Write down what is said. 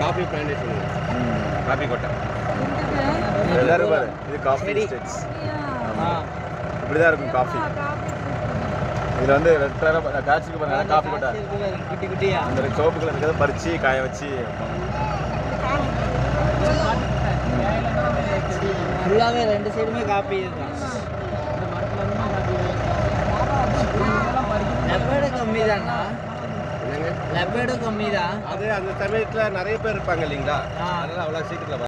Coffee plantation coffee கொட்டை எல்லாரும் பாரு இது காஃபி ஸ்டேட்ஸ் இப்படி தான் இருக்கும் காஃபி இதில் வந்து ரெட் கலராக காய்ச்சிக்கு பாருங்க காஃபி கொட்டை குட்டி குட்டியா அந்த சோப்பு கலர் இருக்கிறத பறித்து காய வச்சு வைப்பாங்க. ஃபுல்லாகவே ரெண்டு சைடுமே காப்பி இதுதான் லெப்பேடு கம்மி தானா என்னங்க லெப்பேடு கம்மி தான் அது அந்த சமயத்தில் நிறைய பேர் இருப்பாங்க இல்லைங்களா ஆ. அதனால அவ்வளோ சீக்கிரத்தில்